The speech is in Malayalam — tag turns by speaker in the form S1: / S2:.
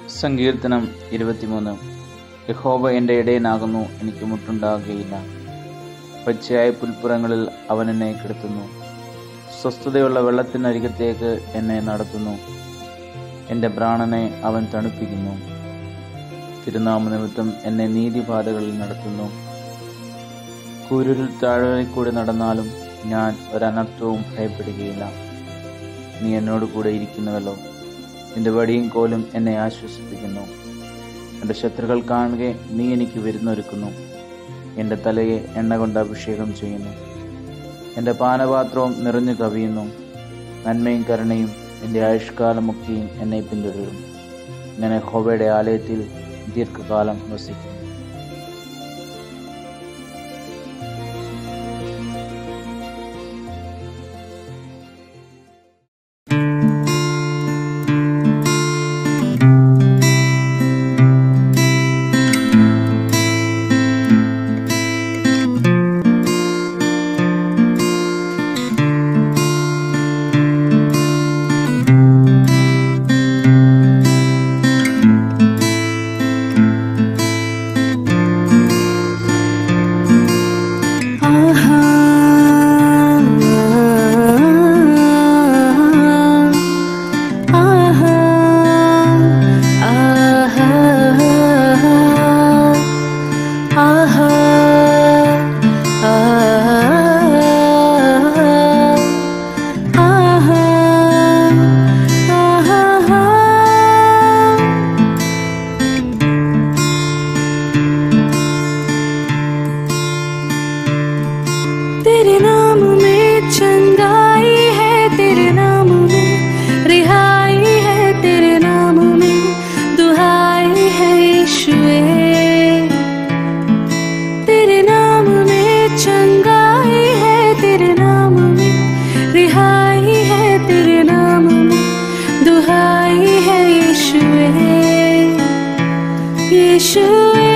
S1: സങ്കീർത്തനം ഇരുപത്തിമൂന്ന് യഹോവ എൻ്റെ ഇടയനാകുന്നു എനിക്ക് മുട്ടുണ്ടാകുകയില്ല പച്ചയായ പുൽപ്പുറങ്ങളിൽ അവൻ എന്നെ കിടത്തുന്നു സ്വസ്ഥതയുള്ള വെള്ളത്തിനരികത്തേക്ക് എന്നെ നടത്തുന്നു എൻ്റെ പ്രാണനെ അവൻ തണുപ്പിക്കുന്നു തിരുനാമ നിമിത്തം എന്നെ നീതിപാതകളിൽ നടത്തുന്നു കൂരുരിൽ താഴ്വരയിൽ കൂടി നടന്നാലും ഞാൻ ഒരനർത്ഥവും ഭയപ്പെടുകയില്ല നീ എന്നോട് കൂടെ ഇരിക്കുന്നുവല്ലോ നിന്റെ വടിയും കോലും എന്നെ ആശ്വസിപ്പിക്കുന്നു എൻ്റെ ശത്രുക്കൾ കാണുക നീ എനിക്ക് വിരുന്നൊരുക്കുന്നു എൻ്റെ തലയെ എണ്ണ കൊണ്ട് അഭിഷേകം ചെയ്യുന്നു എൻ്റെ പാനപാത്രവും നിറഞ്ഞു കവിയുന്നു നന്മയും കരുണയും എൻ്റെ ആയുഷ്കാലമൊക്കെയും എന്നെ പിന്തുടരും ഞാൻ ഹോബയുടെ ആലയത്തിൽ ദീർഘകാലം വസിക്കും
S2: तेरे नाम में चंगाई है तेरे नाम में रिहाई है तेरे नाम में दुहाई है यीशुए तेरे नाम में चंगाई है तेरे नाम में रिहाई है तेरे नाम में दुहाई है यीशुए यीशुए